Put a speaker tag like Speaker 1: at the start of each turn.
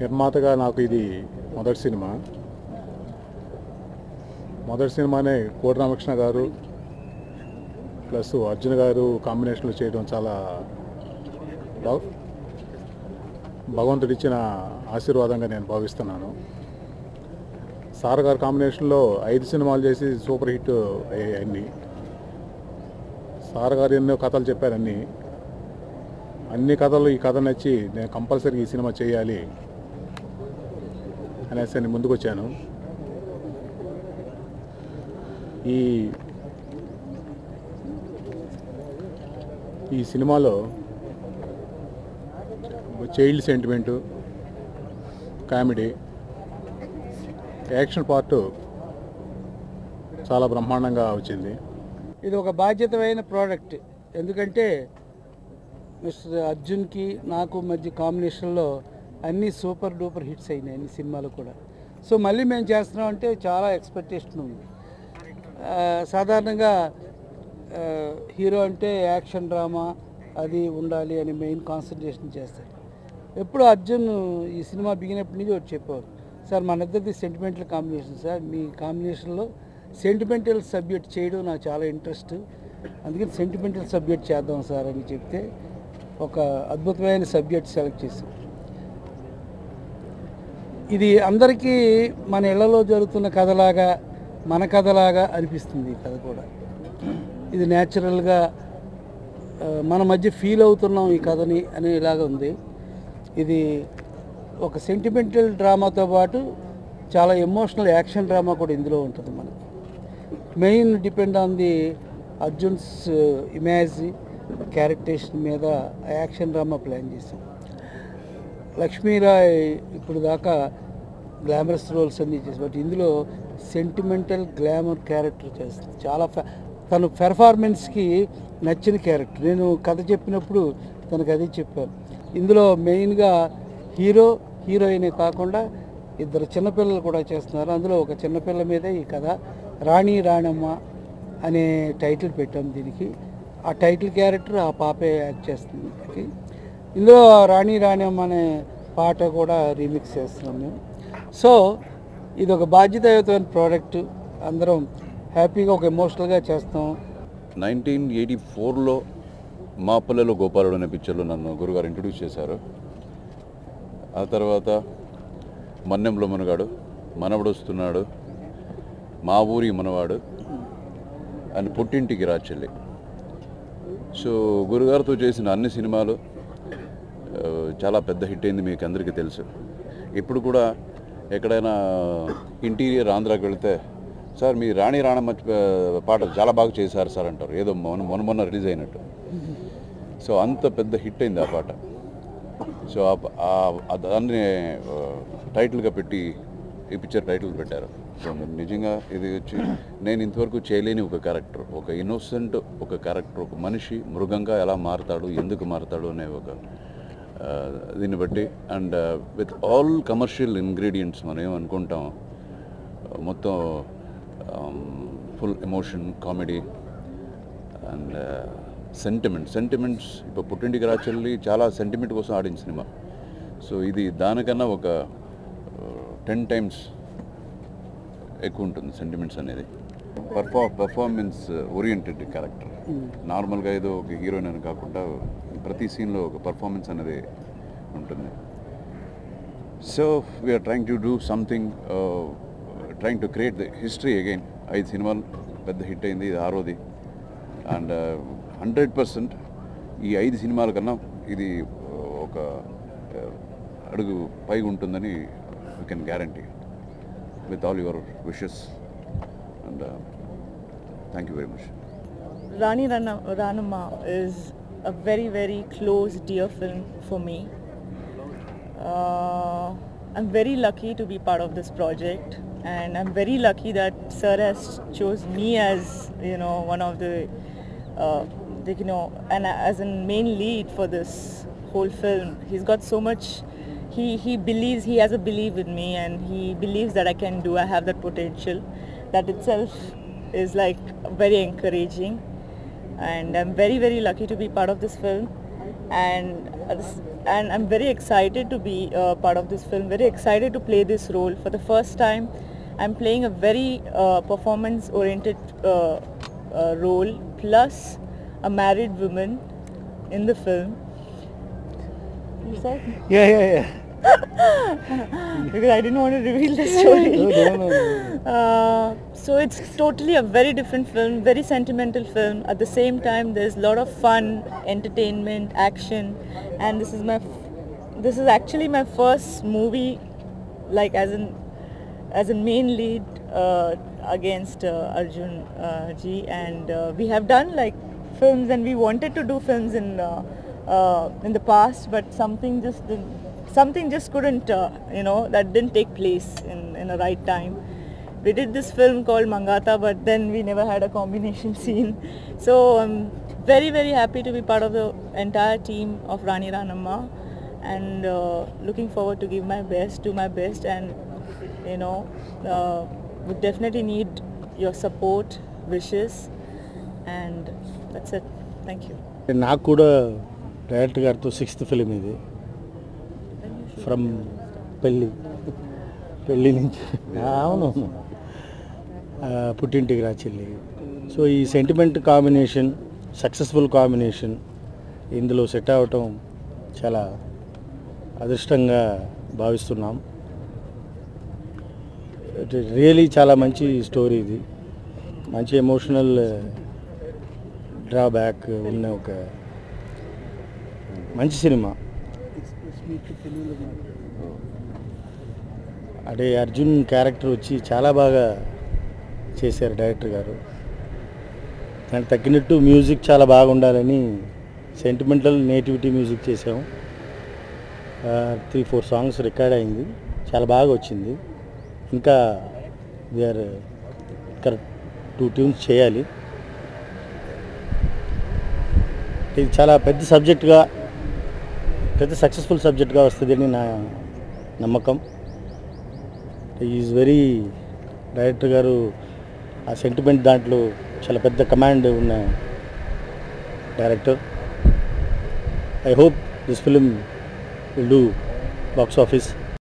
Speaker 1: నిర్మాతగా నాకు ఇది మొదటి సినిమా మొదటి సినిమానే కోటి రామకృష్ణ గారు ప్లస్ అర్జున్ గారు కాంబినేషన్లో చేయడం చాలా బాగు భగవంతుడు ఇచ్చిన ఆశీర్వాదంగా నేను భావిస్తున్నాను సార్ గారు కాంబినేషన్లో ఐదు సినిమాలు చేసి సూపర్ హిట్ అయ్యాయి అన్నీ సార్ గారు ఎన్నో కథలు చెప్పారు అన్నీ అన్ని కథలు ఈ కథ నచ్చి నేను కంపల్సరీ ఈ సినిమా చేయాలి అనేసి నేను ముందుకు వచ్చాను ఈ ఈ సినిమాలో child sentiment comedy action part చాలా బ్రహ్మాండంగా వచ్చింది
Speaker 2: ఇది ఒక బాధ్యతమైన ప్రోడక్ట్ ఎందుకంటే మిస్టర్ అర్జున్కి నాకు మధ్య కాంబినేషన్లో అన్ని సూపర్ డూపర్ హిట్స్ అయినాయి అన్ని సినిమాలు కూడా సో మళ్ళీ మేము చేస్తున్నాం అంటే చాలా ఎక్స్పెక్టేషన్ ఉంది ఆ, సాధారణంగా ఆ, హీరో అంటే యాక్షన్ డ్రామా అది ఉండాలి అని మెయిన్ కాన్సన్ట్రేషన్ చేస్తారు ఎప్పుడు అర్జున్ ఈ సినిమా బిగినప్పటి నుంచి ఒకటి చెప్పారు సార్ మన ఇద్దరిది సెంటిమెంటల్ కాంబినేషన్ సార్ మీ కాంబినేషన్లో సెంటిమెంటల్ సబ్జెక్ట్ చేయడం నాకు చాలా ఇంట్రెస్ట్ అందుకని సెంటిమెంటల్ సబ్జెక్ట్ చేద్దాం సార్ అని చెప్తే ఒక అద్భుతమైన సబ్జెక్ట్ సెలెక్ట్ చేసాం ఇది అందరికీ మన ఇళ్లలో జరుగుతున్న కథలాగా మన కథలాగా అనిపిస్తుంది ఈ కథ కూడా ఇది న్యాచురల్గా ఆ, మన మధ్య ఫీల్ అవుతున్నాం ఈ కథని అనేలాగా ఉంది ఇది ఒక సెంటిమెంటల్ డ్రామాతో పాటు చాలా ఎమోషనల్ యాక్షన్ డ్రామా కూడా ఇందులో ఉంటుంది మనకి main depend on the Arjun's image characterisation మీద యాక్షన్ డ్రామా ప్లాన్ చేసాం లక్ష్మీరాయ్ ఇప్పుడు దాకా గ్లామరస్ రోల్స్ అన్నీ చేసి బట్ ఇందులో సెంటిమెంటల్ గ్లామర్ క్యారెక్టర్ చేస్తుంది చాలా ఫ- తను పెర్ఫార్మెన్స్కి నచ్చిన క్యారెక్టర్ నేను కథ చెప్పినప్పుడు తనకు అదే చెప్పాను ఇందులో మెయిన్గా హీరో హీరోయిన్ కాకుండా ఇద్దరు చిన్నపిల్లలు కూడా చేస్తున్నారు అందులో ఒక చిన్నపిల్ల మీదే ఈ కథ రాణి రాణమ్మ అనే టైటిల్ పెట్టాం దీనికి ఆ టైటిల్ క్యారెక్టర్ ఆ పాపే యాక్ట్ చేస్తుంది దీనికి. ఇందులో రాణి రాణమ్మ అనే పాట కూడా రీమిక్స్ చేస్తున్నాం మేము సో ఇది ఒక బాధ్యతాయుతమైన ప్రోడక్ట్ అందరం హ్యాపీగా ఒక ఎమోషనల్గా చేస్తాం
Speaker 3: నైన్టీన్ ఎయిటీ ఫోర్లో మా పల్లెలో గోపాలుడు అనే పిక్చర్లో నన్ను గురుగారు ఇంట్రడ్యూస్ చేశారు ఆ తర్వాత మన్నెంలో మనగాడు మనవడు వస్తున్నాడు మా ఊరి మనవాడు అని పుట్టింటికి రాచెల్లి సో గురుగారితో చేసిన అన్ని సినిమాలు ఆ, చాలా పెద్ద హిట్ అయింది మీకు అందరికీ తెలుసు ఇప్పుడు కూడా ఎక్కడైనా ఇంటీరియర్ ఆంధ్రాకి వెళ్తే సార్ మీ రాణి రాణమ్మ ఆ, పాట చాలా బాగా చేశారు సార్ అంటారు ఏదో మొన్న మొన్న మొన్న రిలీజ్ అయినట్టు సో అంత పెద్ద హిట్ అయింది ఆ పాట సో ఆ ప- ఆ- ఆ దాన్ని ఆ, టైటిల్గా పెట్టి ఈ పిక్చర్ టైటిల్ పెట్టారు సో మీరు నిజంగా ఇది వచ్చి నేను ఇంతవరకు చేయలేని ఒక క్యారెక్టర్ ఒక ఇన్నోసెంట్ ఒక క్యారెక్టర్ ఒక మనిషి మృగంగా ఎలా మారుతాడు ఎందుకు మారుతాడు అనే ఒక ఆ, దీన్ని బట్టి and with all commercial ingredients మనం ఏమనుకుంటాం మొత్తం full emotion comedy and sentiment sentiments ఇప్పుడు పుట్టింటికి రాచెల్లి చాలా సెంటిమెంట్ కోసం ఆడిన సినిమా సో ఇది దానికన్నా ఒక టెన్ టైమ్స్ ఎక్కువ ఉంటుంది సెంటిమెంట్స్ అనేది పర్ఫా పర్ఫార్మెన్స్ ఓరియంటెడ్ క్యారెక్టర్ నార్మల్గా ఏదో ఒక హీరోయిన్ అని కాకుండా ప్రతి సీన్లో ఒక పర్ఫార్మెన్స్ అనేది ఉంటుంది so we are trying to do something trying to create the history again ఐదు సినిమాలు పెద్ద హిట్ అయింది ఇది ఆరోది అండ్ హండ్రెడ్ పర్సెంట్ ఈ ఐదు సినిమాల కన్నా ఇది uh, ఒక uh, అడుగు పైగా ఉంటుందని you can guarantee with all your wishes and thank you very much
Speaker 4: Rani Rana, Ranama is a very, very close, dear film for me. Uh, I'm very lucky to be part of this project, and I'm very lucky that Sir has chose me as you know one of the, uh, the you know, and as a main lead for this whole film. He's got so much. He he believes he has a belief in me, and he believes that I can do. I have that potential. That itself is like very encouraging and I'm very very lucky to be part of this film and uh, this, and I'm very excited to be uh, part of this film. Very excited to play this role for the first time. I'm playing a very uh, performance-oriented uh, uh, role, plus a married woman in the film. You said
Speaker 2: yeah yeah yeah
Speaker 4: because I didn't want to reveal the story.
Speaker 2: No, no, no, no.
Speaker 4: Uh, so it's totally a very different film, very sentimental film. At the same time, there's a lot of fun, entertainment, action, and this is my, f- this is actually my first movie, like as an, as a main lead uh, against uh, Arjun uh, ji, and uh, we have done like films, and we wanted to do films in, uh, uh, in the past, but something just didn't something just couldn't, uh, you know, that didn't take place in, in a right time. We did this film called Mangata, but then we never had a combination scene. So I'm very, very happy to be part of the entire team of Rani Ranamma and uh, looking forward to give my best, do my best and, you know, uh, we definitely need your support, wishes and that's it. Thank you.
Speaker 2: నాకు కూడా director గారితో sixth film ఇది from పెళ్ళి పెళ్ళి నుంచి అవునవును ఆ, పుట్టింటికి రా చెల్లి సో ఈ సెంటిమెంట్ కాంబినేషన్ సక్సెస్ఫుల్ కాంబినేషన్ ఇందులో సెట్ అవ్వటం చాలా అదృష్టంగా భావిస్తున్నాం రియలీ చాలా మంచి స్టోరీ ఇది మంచి ఎమోషనల్ డ్రాబ్యాక్ ఉన్న ఒక మంచి సినిమా అంటే అర్జున్ క్యారెక్టర్ వచ్చి చాలా బాగా చేశారు డైరెక్టర్ గారు దానికి తగ్గినట్టు మ్యూజిక్ చాలా బాగా ఉండాలని సెంటిమెంటల్ నేటివిటీ మ్యూజిక్ చేసాము త్రీ ఫోర్ సాంగ్స్ రికార్డ్ అయింది చాలా బాగా వచ్చింది ఇంకా వీఆర్ ఇక్కడ టూ ట్యూన్స్ చేయాలి ఇది చాలా పెద్ద సబ్జెక్టుగా పెద్ద సక్సెస్ఫుల్ సబ్జెక్ట్గా వస్తుందని నా నమ్మకం ఈజ్ వెరీ డైరెక్టర్ గారు ఆ సెంటిమెంట్ దాంట్లో చాలా పెద్ద కమాండ్ ఉన్న director I hope this film will do box office